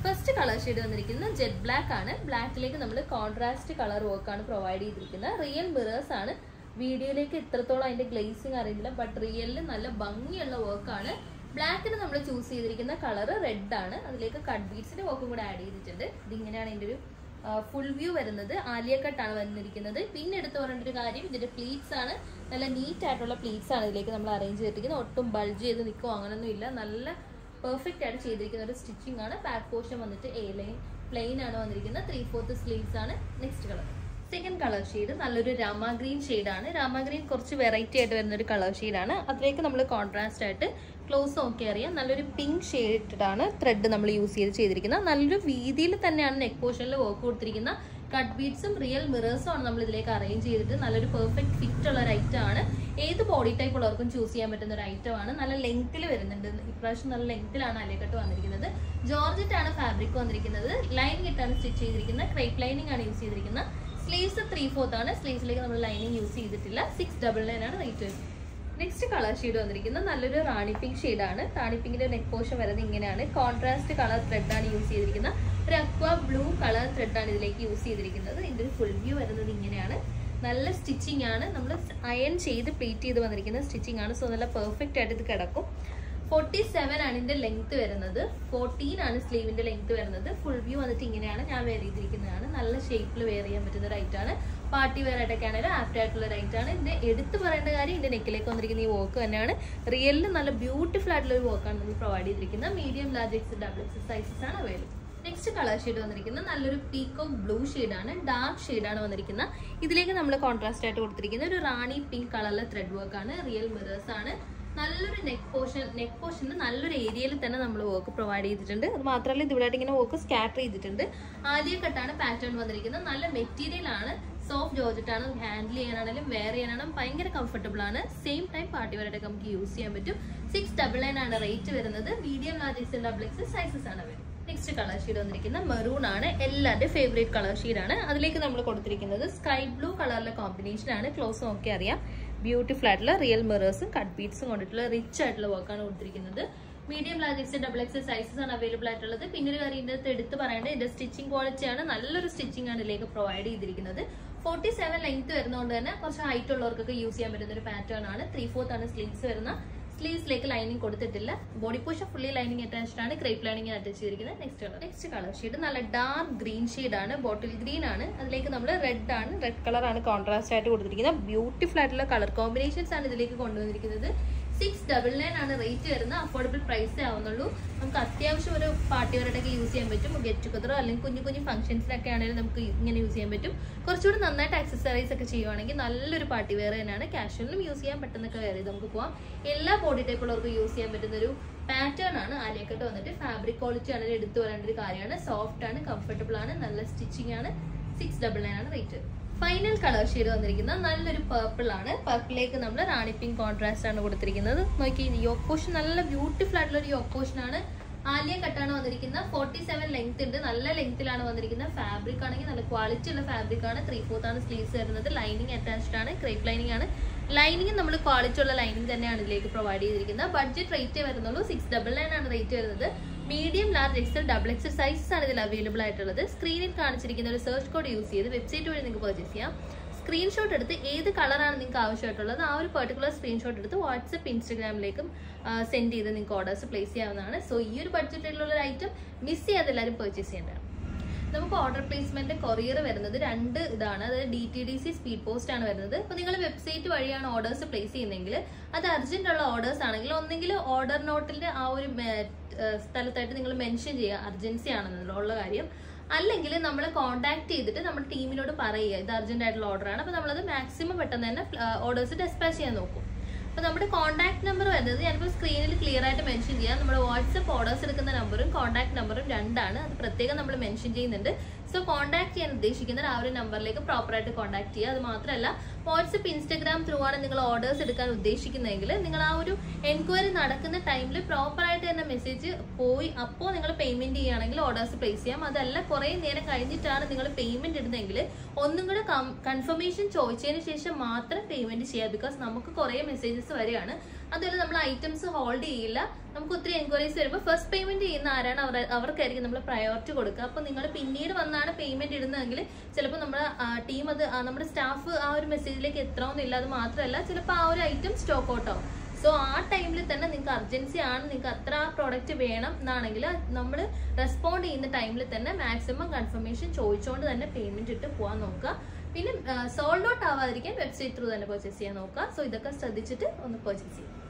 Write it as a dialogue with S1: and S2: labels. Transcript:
S1: first colour shade വന്നിരിക്കുന്നത് jet black ആണ് ബ്ലാക്കിലേക്ക് നമ്മൾ കോൺട്രാസ്റ്റ് കളർ വർക്ക് ആണ് പ്രൊവൈഡ് ചെയ്തിരിക്കുന്നത് റിയൽ മിറേഴ്സ് ആണ് വീഡിയോയിലേക്ക് ഇത്രത്തോളം അതിന്റെ ഗ്ലേസിങ് അറിയില്ല ബട്ട് റിയലിൽ നല്ല ഭംഗിയുള്ള വർക്കാണ് ബ്ലാക്കിന് നമ്മൾ ചൂസ് ചെയ്തിരിക്കുന്ന കളർ റെഡ് ആണ് അതിലേക്ക് കട്ട് ബീഡ്സിന്റെ വർക്കും കൂടെ ആഡ് ചെയ്തിട്ടുണ്ട് ഇതിങ്ങനെയാണ് ഇതിന്റെ ഒരു ഫുൾ വ്യൂ വരുന്നത് ആലിയ കട്ടാണ് വന്നിരിക്കുന്നത് പിന്നെ എടുത്തു പറയേണ്ട ഒരു കാര്യം ഇതിന്റെ പ്ലീറ്റ്സ് ആണ് നല്ല നീറ്റ് ആയിട്ടുള്ള പ്ലീറ്റ്സ് ആണ് ഇതിലേക്ക് നമ്മൾ അറേഞ്ച് ചെയ്തിരിക്കുന്നത് ഒട്ടും ബൾജ് ചെയ്ത് നിൽക്കുമോ അങ്ങനൊന്നും ഇല്ല നല്ല പെർഫെക്റ്റ് ആയിട്ട് ചെയ്തിരിക്കുന്ന ഒരു സ്റ്റിച്ചിങ് ആണ് ബാക്ക് പോർഷൻ വന്നിട്ട് എ ലൈൻ പ്ലെയിൻ ആണ് വന്നിരിക്കുന്നത് ത്രീ ഫോർത്ത് സ്ലീവ്സ് ആണ് next colour second colour shade നല്ലൊരു രാമ ഗ്രീൻ ആണ് രാമ ഗ്രീൻ കുറച്ച് വെറൈറ്റി ആയിട്ട് വരുന്ന ഒരു കളർ ആണ് അതിലേക്ക് നമ്മൾ കോൺട്രാസ്റ്റ് ആയിട്ട് ക്ലോസ് നോക്കി അറിയാം നല്ലൊരു പിങ്ക് ഷെയ്ഡിട്ടാണ് ത്രെഡ് നമ്മൾ യൂസ് ചെയ്ത് ചെയ്തിരിക്കുന്നത് നല്ലൊരു വീതിയിൽ തന്നെയാണ് നെക്ക് പോർഷനിൽ വർക്ക് കൊടുത്തിരിക്കുന്ന കട്ട് ബീഡ്സും റിയൽ മിറേഴ്സും ആണ് നമ്മൾ ഇതിലേക്ക് അറേഞ്ച് ചെയ്തിട്ട് നല്ലൊരു പെർഫെക്റ്റ് ഫിറ്റ് ഉള്ള ഒരു ഐറ്റം ആണ് ഏത് ബോഡി ടൈപ്പ് ഉള്ളവർക്കും ചൂസ് ചെയ്യാൻ പറ്റുന്ന ഒരു ഐറ്റം ആണ് നല്ല ലെങ്ത്തിൽ വരുന്നുണ്ട് ഇപ്രാവശ്യം നല്ല ലെങ്ത്തിലാണ് അലേക്കട്ട് വന്നിരിക്കുന്നത് ജോർജറ്റ് ആണ് ഫാബ്രിക് വന്നിരിക്കുന്നത് ലൈനിങ് ഇട്ടാണ് സ്റ്റിച്ച് ചെയ്തിരിക്കുന്നത് ക്രൈപ്പ് ലൈനിങ് ആണ് യൂസ് ചെയ്തിരിക്കുന്നത് സ്ലീവ്സ് ത്രീ ഫോർത്ത് ആണ് സ്ലീവ്സിലേക്ക് നമ്മൾ ലൈനിങ് യൂസ് ചെയ്തിട്ടില്ല സിക്സ് ഡബിൾ നയൻ ആണ് റേറ്റ് വരുന്നത് നെക്സ്റ്റ് കളർ ഷെയ്ഡ് വന്നിരിക്കുന്നത് നല്ലൊരു റാണി പിങ്ക് ഷെയ്ഡാണ് റാണി പിങ്കിന്റെ നെക്ക് പോർഷൻ വരുന്നത് ഇങ്ങനെയാണ് കോൺട്രാസ്റ്റ് കളർ ത്രെഡ് ആണ് യൂസ് ചെയ്തിരിക്കുന്നത് ഒരു അക്വ ബ്ലൂ കളർ ത്രെഡ് ആണ് ഇതിലേക്ക് യൂസ് ചെയ്തിരിക്കുന്നത് ഇതിന്റെ ഒരു ഫുൾ വ്യൂ വരുന്നത് ഇങ്ങനെയാണ് നല്ല സ്റ്റിച്ചിങ് ആണ് നമ്മൾ അയൺ ചെയ്ത് പ്ലീറ്റ് ചെയ്ത് വന്നിരിക്കുന്ന സ്റ്റിച്ചിങ് ആണ് സോ നല്ല പെർഫെക്റ്റ് ആയിട്ട് ഇത് കിടക്കും ഫോർട്ടി സെവൻ ആണ് ഇതിന്റെ ലെങ്ത് വരുന്നത് ഫോർട്ടീൻ ആണ് സ്ലീവിന്റെ ലെങ്ത് വരുന്നത് ഫുൾ വ്യൂ വന്നിട്ട് ഇങ്ങനെയാണ് ഞാൻ വെയർ ചെയ്തിരിക്കുന്നതാണ് നല്ല ഷേപ്പിൽ വെയർ ചെയ്യാൻ പറ്റുന്ന ഒരു ഐറ്റാണ് പാർട്ടി വെയർ ആയിട്ടൊക്കെ ആണെങ്കിലും ആപ്റ്റ് ആയിട്ടുള്ള ഒരു ഐറ്റാണ് ഇതിന്റെ എടുത്തു പറയേണ്ട കാര്യം ഇതിന്റെ നെക്കിലേക്ക് വന്നിരിക്കുന്ന ഈ വർക്ക് തന്നെയാണ് റിയലിൽ നല്ല ബ്യൂട്ടിഫുൾ ആയിട്ടുള്ള ഒരു വർക്കാണ് നമ്മൾ പ്രൊവൈഡ് ചെയ്തിരിക്കുന്നത് medium large X double X sizes ആണ് അവൈലബിൾ നെക്സ്റ്റ് കളർ ഷെയ്ഡ് വന്നിരിക്കുന്നത് നല്ലൊരു പീക്കോ ബ്ലൂ ആണ് ഡാർക്ക് ഷെയ്ഡാണ് വന്നിരിക്കുന്നത് ഇതിലേക്ക് നമ്മൾ കോൺട്രാസ്റ്റ് ആയിട്ട് കൊടുത്തിരിക്കുന്ന ഒരു റാണി പിങ്ക് കളറിലെ ത്രെഡ് വർക്ക് ആണ് റിയൽ മിറേഴ്സ് ആണ് നല്ലൊരു നെക്ക് പോർഷൻ നെക്ക് പോർഷനിൽ നല്ലൊരു ഏരിയയിൽ തന്നെ നമ്മൾ വർക്ക് പ്രൊവൈഡ് ചെയ്തിട്ടുണ്ട് അത് മാത്രമല്ല ഇതിവിടായിട്ട് ഇങ്ങനെ വർക്ക് സ്കാറ്റർ ചെയ്തിട്ടുണ്ട് ആദ്യ കട്ടാണ് പാറ്റേൺ വന്നിരിക്കുന്നത് നല്ല മെറ്റീരിയൽ ആണ് സോഫ്റ്റ് ജോർജറ്റ് ആണ് ഹാൻഡിൽ ചെയ്യാനാണെങ്കിലും വെയർ ചെയ്യാനാണെങ്കിലും ഭയങ്കര കംഫർട്ടബിൾ ആണ് സെയിം ടൈം പാർട്ടി വെയറായിട്ടൊക്കെ നമുക്ക് യൂസ് ചെയ്യാൻ പറ്റും സിക്സ് ഡബിൾ നയൻ ആണ് റേറ്റ് വരുന്നത് medium large X double X sizes ആണ് വരുന്നത് നെക്സ്റ്റ് കളർ ഷീഡ് വന്നിരിക്കുന്ന മെറൂൺ ആണ് എല്ലാവരുടെ ഫേവറേറ്റ് കളർ ഷീഡാണ് അതിലേക്ക് നമ്മൾ കൊടുത്തിരിക്കുന്നത് സ്കൈ ബ്ലൂ കളറിലെ കോമ്പിനേഷൻ ആണ് ക്ലോസ് നോക്കി അറിയാം ബ്യൂട്ടിഫുൾ ആയിട്ടുള്ള റിയൽ മിറേഴ്സും കട്ട് ബീഡ്സും കൊണ്ടിട്ടുള്ള റിച്ച് ആയിട്ടുള്ള വർക്കാണ് കൊടുത്തിരിക്കുന്നത് medium large X double X sizes ആണ് അവൈലബിൾ ആയിട്ടുള്ളത് പിന്നെ ഒരു കാര്യം ഇതിന്റെ എടുത്ത് പറയേണ്ടത് ഇതിന്റെ സ്റ്റിച്ചിങ് ക്വാളിറ്റി ആണ് നല്ലൊരു സ്റ്റിച്ചിങ് ആണ് ഇതിലേക്ക് പ്രൊവൈഡ് ചെയ്തിരിക്കുന്നത് ഫോർട്ടി സെവൻ ലെങ്ത് വരുന്നതുകൊണ്ട് തന്നെ കുറച്ച് ഹൈറ്റ് ഉള്ളവർക്കൊക്കെ യൂസ് ചെയ്യാൻ പറ്റുന്ന ഒരു പാറ്റേൺ ആണ് ത്രീ ഫോർത്ത് ആണ് സ്ലീവ്സ് വരുന്ന സ്ലീവ്സിലേക്ക് ലൈനിങ് കൊടുത്തിട്ടില്ല body portion fully lining attached ആണ് ക്രേപ്പ് ലൈനിങ് അറ്റാച്ച് ചെയ്തിരിക്കുന്നത് next colour next colour shade നല്ല ഡാർക്ക് ഗ്രീൻ ആണ് ബോട്ടിൽ ഗ്രീൻ ആണ് അതിലേക്ക് നമ്മൾ റെഡ് ആണ് റെഡ് കളർ ആണ് കോൺട്രാസ്റ്റ് ആയിട്ട് കൊടുത്തിരിക്കുന്നത് ബ്യൂട്ടിഫുൾ ആയിട്ടുള്ള കളർ കോമ്പിനേഷൻസ് ആണ് ഇതിലേക്ക് കൊണ്ടുവന്നിരിക്കുന്നത് സിക്സ് ഡബിൾ നയൻ ആണ് റേറ്റ് വരുന്നത് അഫോർഡബിൾ പ്രൈസേ ആവുന്നുള്ളൂ നമുക്ക് അത്യാവശ്യം ഒരു പാർട്ടി വെയറായിട്ടൊക്കെ യൂസ് ചെയ്യാൻ പറ്റും ഗെറ്റ് ടുഗതറോ അല്ലെങ്കിൽ കുഞ്ഞു കുഞ്ഞു ഫംഗ്ഷൻസിലൊക്കെ ആണെങ്കിലും നമുക്ക് ഇങ്ങനെ യൂസ് ചെയ്യാൻ പറ്റും കുറച്ചുകൂടി നന്നായിട്ട് അക്സസറീസ് ഒക്കെ ചെയ്യുവാണെങ്കിൽ നല്ലൊരു പാർട്ടി വെയർ തന്നെയാണ് കാഷ്വലിനും യൂസ് ചെയ്യാൻ പറ്റുന്നൊക്കെ വെയർ ചെയ്ത് നമുക്ക് പോവാം എല്ലാ ബോഡി ടൈപ്പുള്ളവർക്ക് യൂസ് ചെയ്യാൻ പറ്റുന്ന ഒരു പാറ്റേൺ ആണ് ആലിയക്കട്ട് വന്നിട്ട് ഫാബ്രിക് ക്വാളിറ്റി ആണെങ്കിൽ എടുത്തു വരേണ്ട ഒരു കാര്യമാണ് സോഫ്റ്റ് ആണ് കംഫർട്ടബിൾ ആണ് നല്ല സ്റ്റിച്ചിങ് ആണ് സിക്സ് ഡബിൾ നയൻ ആണ് റേറ്റ് ഫൈനൽ കളർ ഷെയ്ഡ് വന്നിരിക്കുന്നത് നല്ലൊരു പർപ്പിൾ ആണ് പർപ്പിളിലേക്ക് നമ്മൾ റാണി പിങ്ക് കോൺട്രാസ്റ്റ് ആണ് കൊടുത്തിരിക്കുന്നത് നോക്കി യോക്ക് പോഷൻ നല്ല ബ്യൂട്ടിഫുൾ ആയിട്ടുള്ള ഒരു യോക്ക് പോഷൻ ആണ് ആലിയ കട്ടാണ് വന്നിരിക്കുന്നത് ഫോർട്ടി സെവൻ ലെങ്ത് ഉണ്ട് നല്ല ലെങ്ത്തിലാണ് വന്നിരിക്കുന്നത് ഫാബ്രിക് ആണെങ്കിൽ നല്ല ക്വാളിറ്റി ഉള്ള ഫാബ്രിക് ആണ് ത്രീ ഫോർത്ത് ആണ് സ്ലീവ്സ് വരുന്നത് ലൈനിങ് അറ്റാച്ച്ഡ് ആണ് ക്രേപ്പ് ലൈനിങ് ആണ് ലൈനിങ് നമ്മൾ ക്വാളിറ്റി ഉള്ള ലൈനിങ് തന്നെയാണ് ഇതിലേക്ക് പ്രൊവൈഡ് ചെയ്തിരിക്കുന്നത് ബഡ്ജറ്റ് റേറ്റ് വരുന്നുള്ളൂ സിക്സ് ഡബിൾ നയൻ ആണ് റേറ്റ് വരുന്നത് medium large XL double XL sizes ആണ് ഇതിൽ അവൈലബിൾ ആയിട്ടുള്ളത് സ്ക്രീനിൽ കാണിച്ചിരിക്കുന്ന ഒരു സെർച്ച് കോഡ് യൂസ് ചെയ്ത് വെബ്സൈറ്റ് വഴി നിങ്ങൾക്ക് പർച്ചേസ് ചെയ്യാം സ്ക്രീൻഷോട്ട് എടുത്ത് ഏത് കളറാണ് നിങ്ങൾക്ക് ആവശ്യമായിട്ടുള്ളത് ആ ഒരു പെർട്ടിക്കുലർ സ്ക്രീൻഷോട്ട് എടുത്ത് വാട്സപ്പ് ഇൻസ്റ്റഗ്രാമിലേക്കും സെൻഡ് ചെയ്ത് നിങ്ങൾക്ക് ഓർഡേഴ്സ് പ്ലേസ് ചെയ്യാവുന്നതാണ് സോ ഈ ഒരു ബഡ്ജറ്റിലുള്ള ഒരു ഐറ്റം മിസ് ചെയ്യാതെ എല്ലാവരും പർച്ചേസ് ചെയ്യേണ്ടതാണ് നമുക്ക് ഓർഡർ പ്ലേസ്മെന്റ് കൊറിയർ വരുന്നത് രണ്ട് ഇതാണ് അതായത് D T D C speed post ആണ് വരുന്നത് അപ്പോൾ നിങ്ങൾ വെബ്സൈറ്റ് വഴിയാണ് ഓർഡേഴ്സ് പ്ലേസ് ചെയ്യുന്നതെങ്കിൽ അത് അർജന്റ് ഉള്ള ഓർഡേഴ്സ് ആണെങ്കിൽ ഒന്നെങ്കിൽ ഓർഡർ നോട്ടിന്റെ ആ ഒരു സ്ഥലത്തായിട്ട് നിങ്ങൾ മെൻഷൻ ചെയ്യുക അർജൻസി ആണെന്നുള്ള കാര്യം അല്ലെങ്കിൽ നമ്മൾ കോൺടാക്ട് ചെയ്തിട്ട് നമ്മുടെ ടീമിനോട് പറയുക ഇത് അർജന്റ് ആയിട്ടുള്ള ഓർഡർ ആണ് അപ്പോൾ നമ്മളത് മാക്സിമം പെട്ടെന്ന് തന്നെ ഓർഡേഴ്സ് ഡെസ്പാച്ച് ചെയ്യാൻ നോക്കും അപ്പോൾ നമ്മുടെ കോൺടാക്ട് നമ്പർ വരുന്നത് ഞാനിപ്പോൾ സ്ക്രീനിൽ ക്ലിയർ ആയിട്ട് മെൻഷൻ ചെയ്യാം നമ്മുടെ വാട്സപ്പ് ഓർഡേഴ്സ് എടുക്കുന്ന നമ്പറും കോൺടാക്ട് നമ്പറും രണ്ടാണ് അത് പ്രത്യേകം നമ്മൾ മെൻഷൻ ചെയ്യുന്നുണ്ട് സോ കോൺടാക്ട് ചെയ്യാൻ ഉദ്ദേശിക്കുന്ന ആ ഒരു നമ്പറിലേക്ക് പ്രോപ്പറായിട്ട് കോൺടാക്ട് ചെയ്യുക അത് മാത്രമല്ല വാട്സപ്പ് ഇൻസ്റ്റഗ്രാം ത്രൂ ആണ് നിങ്ങൾ ഓർഡേഴ്സ് എടുക്കാൻ ഉദ്ദേശിക്കുന്നതെങ്കിൽ നിങ്ങൾ ആ ഒരു എൻക്വയറി നടക്കുന്ന ടൈമിൽ പ്രോപ്പറായിട്ട് തന്നെ മെസ്സേജ് പോയി അപ്പോൾ നിങ്ങൾ പേയ്മെന്റ് ചെയ്യുകയാണെങ്കിൽ ഓർഡേഴ്സ് പ്ലേസ് ചെയ്യാം അതല്ല കുറേ നേരം കഴിഞ്ഞിട്ടാണ് നിങ്ങൾ പേയ്മെന്റ് ഇടുന്നതെങ്കിൽ ഒന്നും കൂടെ കൺഫർമേഷൻ ചോദിച്ചതിന് ശേഷം മാത്രം പേയ്മെന്റ് ചെയ്യുക ബിക്കോസ് നമുക്ക് കുറേ മെസ്സേജസ് വരികയാണ് അതുപോലെ നമ്മൾ ഐറ്റംസ് ഹോൾഡ് ചെയ്യില്ല നമുക്ക് ഒത്തിരി എൻക്വയറീസ് വരുമ്പോൾ ഫസ്റ്റ് പേയ്മെന്റ് ചെയ്യുന്ന ആരാണ് അവർ അവർക്കായിരിക്കും നമ്മൾ പ്രയോറിറ്റി കൊടുക്കുക അപ്പോൾ നിങ്ങൾ പിന്നീട് വന്നാണ് പേയ്മെന്റ് ഇടുന്നതെങ്കിൽ ചിലപ്പോൾ നമ്മുടെ ടീം അത് ആ, നമ്മുടെ സ്റ്റാഫ് ആ ഒരു മെസ്സേജിലേക്ക് എത്തണമെന്നില്ല അത് മാത്രമല്ല ചിലപ്പോൾ ആ ഒരു ഐറ്റം സ്റ്റോക്ക് ഔട്ട് ആവും സോ ആ ടൈമിൽ തന്നെ നിങ്ങൾക്ക് അർജൻസി ആണ് നിങ്ങൾക്ക് അത്ര ആ പ്രോഡക്റ്റ് വേണം എന്നാണെങ്കിൽ നമ്മൾ റെസ്പോണ്ട് ചെയ്യുന്ന ടൈമിൽ തന്നെ മാക്സിമം കൺഫർമേഷൻ ചോദിച്ചുകൊണ്ട് തന്നെ പേയ്മെന്റ് ഇട്ട് പോകാൻ നോക്കുക പിന്നെ സോൾഡ് ഔട്ട് ആവാതിരിക്കാൻ വെബ്സൈറ്റ് ത്രൂ തന്നെ പർച്ചേസ് ചെയ്യാൻ നോക്കുക സോ ഇതൊക്കെ ശ്രദ്ധിച്ചിട്ട് ഒന്ന് പർച്ചേസ് ചെയ്യാം